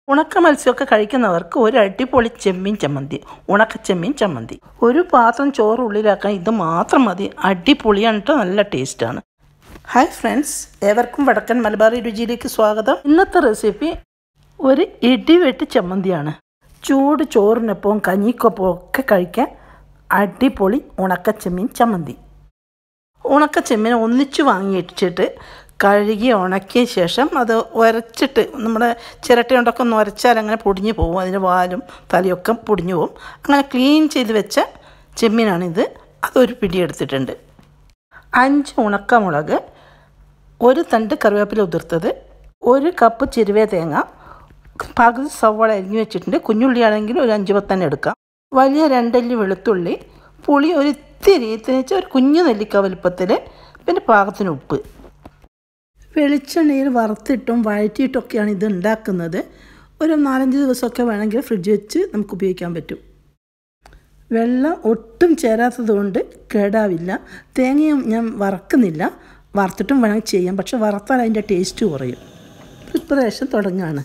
ഉണക്ക മത്സ്യമൊക്കെ കഴിക്കുന്നവർക്ക് ഒരു അടിപൊളി ചെമ്മീൻ ചമ്മന്തി ഉണക്ക ചെമ്മീൻ ചമ്മന്തി ഒരു പാത്രം ചോറ് ഉള്ളിലാക്കാൻ ഇത് മാത്രം മതി അടിപൊളിയാണ് കേട്ടോ നല്ല ടേസ്റ്റാണ് ഹായ് ഫ്രണ്ട്സ് ഏവർക്കും വടക്കൻ മലബാറി രുചിയിലേക്ക് സ്വാഗതം ഇന്നത്തെ റെസിപ്പി ഒരു ഇടിവെട്ട് ചമ്മന്തിയാണ് ചൂട് ചോറിനൊപ്പം കഞ്ഞിക്കൊപ്പം ഒക്കെ കഴിക്കാൻ അടിപൊളി ഉണക്ക ചെമ്മീൻ ചമ്മന്തി ഉണക്ക ചെമ്മീൻ ഒന്നിച്ച് വാങ്ങിയിട്ടിട്ട് കഴുകി ഉണക്കിയ ശേഷം അത് ഉരച്ചിട്ട് നമ്മുടെ ചിരട്ട കൊണ്ടൊക്കെ ഒന്ന് ഉരച്ചാൽ അങ്ങനെ പൊടിഞ്ഞു പോകും അതിൻ്റെ വാലും തലയൊക്കെ പൊടിഞ്ഞു പോകും അങ്ങനെ ക്ലീൻ ചെയ്ത് വെച്ച ചെമ്മീനാണിത് അതൊരു പിടി എടുത്തിട്ടുണ്ട് അഞ്ച് ഉണക്കമുളക് ഒരു തണ്ട് കറിവേപ്പില ഉതിർത്തത് ഒരു കപ്പ് ചെരുവേ തേങ്ങ പകുതി സവാള അരിഞ്ഞു വെച്ചിട്ടുണ്ട് കുഞ്ഞുള്ളി ആണെങ്കിൽ ഒരു അഞ്ച് പത്തന്നെ എടുക്കാം വലിയ രണ്ടല്ലി വെളുത്തുള്ളി പുളി ഒരു ഇത്തിരി ഇത്തിരി വെച്ചാൽ ഒരു കുഞ്ഞു നെല്ലിക്ക വലുപ്പത്തിൽ പിന്നെ പാകത്തിന് ഉപ്പ് വെളിച്ചെണ്ണയിൽ വറുത്തിട്ടും വഴറ്റിയിട്ടൊക്കെയാണ് ഇത് ഉണ്ടാക്കുന്നത് ഒരു നാലഞ്ച് ദിവസമൊക്കെ വേണമെങ്കിൽ ഫ്രിഡ്ജ് വെച്ച് നമുക്ക് ഉപയോഗിക്കാൻ പറ്റും വെള്ളം ഒട്ടും ചേരാത്തത് കൊണ്ട് കേടാവില്ല തേങ്ങയും ഞാൻ വറക്കുന്നില്ല വറുത്തിട്ടും വേണമെങ്കിൽ ചെയ്യാം പക്ഷെ വറുത്താൽ അതിൻ്റെ ടേസ്റ്റ് കുറയും പ്രിപ്പറേഷൻ തുടങ്ങുകയാണ്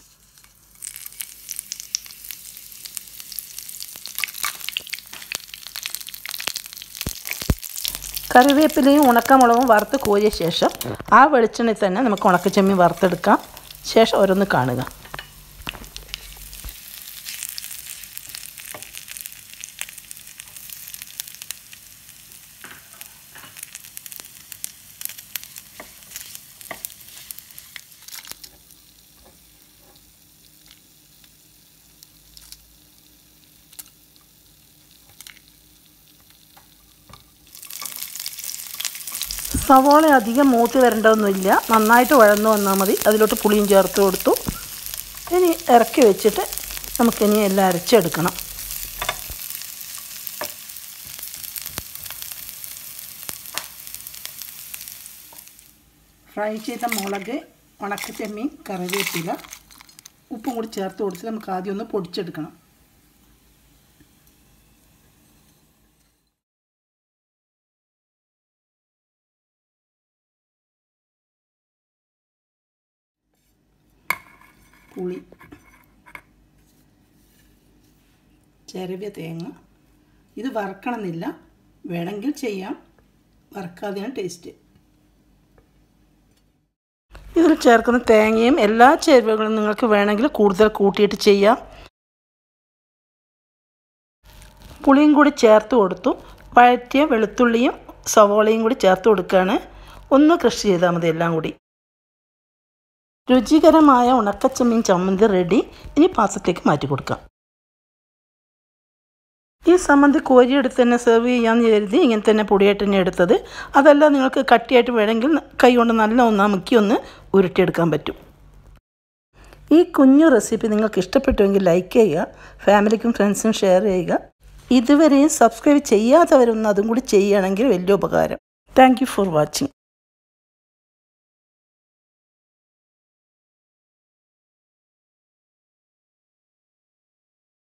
കറിവേപ്പിലയും ഉണക്കമുളകും വറുത്ത് കോരിയ ശേഷം ആ വെളിച്ചെണ്ണയിൽ തന്നെ നമുക്ക് ഉണക്കച്ചെമ്മീൻ വറുത്തെടുക്കാം ശേഷം ഓരോന്ന് കാണുക സവോള അധികം മൂത്ത് വരേണ്ടതൊന്നുമില്ല നന്നായിട്ട് വഴന്നു വന്നാൽ മതി അതിലോട്ട് പുളിയും ചേർത്ത് കൊടുത്തു ഇനി ഇറക്കി വെച്ചിട്ട് നമുക്കിനി എല്ലാം അരച്ചെടുക്കണം ഫ്രൈ ചെയ്ത മുളക് ഉണക്ക ചെമ്മീൻ കറിവേപ്പില ഉപ്പും കൂടി ചേർത്ത് കൊടുത്ത് നമുക്ക് ആദ്യം ഒന്ന് പൊടിച്ചെടുക്കണം പുളി ചിരവിയ തേങ്ങ ഇത് വറക്കണമെന്നില്ല വേണമെങ്കിൽ ചെയ്യാം വറക്കാതെയാണ് ടേസ്റ്റ് ഇതിൽ ചേർക്കുന്ന തേങ്ങയും എല്ലാ ചേരുവകളും നിങ്ങൾക്ക് വേണമെങ്കിൽ കൂടുതൽ കൂട്ടിയിട്ട് ചെയ്യാം പുളിയും കൂടി ചേർത്ത് കൊടുത്തു വഴറ്റിയ വെളുത്തുള്ളിയും സവോളയും കൂടി ചേർത്ത് കൊടുക്കുകയാണ് ഒന്ന് കൃഷി ചെയ്താൽ മതി എല്ലാം കൂടി രുചികരമായ ഉണക്കച്ചെമ്മീൻ ചമ്മന്തി റെഡി ഇനി പാത്രത്തിലേക്ക് മാറ്റി കൊടുക്കാം ഈ സമ്മന്തി കോരിയെടുത്ത് തന്നെ സെർവ് ചെയ്യാമെന്ന് കരുതി ഇങ്ങനെ തന്നെ പൊടിയായിട്ട് തന്നെ എടുത്തത് അതല്ല നിങ്ങൾക്ക് കട്ടിയായിട്ട് വേണമെങ്കിൽ കൈ കൊണ്ട് നല്ല ഒന്ന് അമുക്കി ഒന്ന് ഉരുട്ടിയെടുക്കാൻ പറ്റും ഈ കുഞ്ഞു റെസിപ്പി നിങ്ങൾക്ക് ഇഷ്ടപ്പെട്ടുവെങ്കിൽ ലൈക്ക് ചെയ്യുക ഫാമിലിക്കും ഫ്രണ്ട്സിനും ഷെയർ ചെയ്യുക ഇതുവരെയും സബ്സ്ക്രൈബ് ചെയ്യാത്തവരൊന്നും അതും കൂടി ചെയ്യുകയാണെങ്കിൽ വലിയ ഉപകാരം താങ്ക് ഫോർ വാച്ചിങ്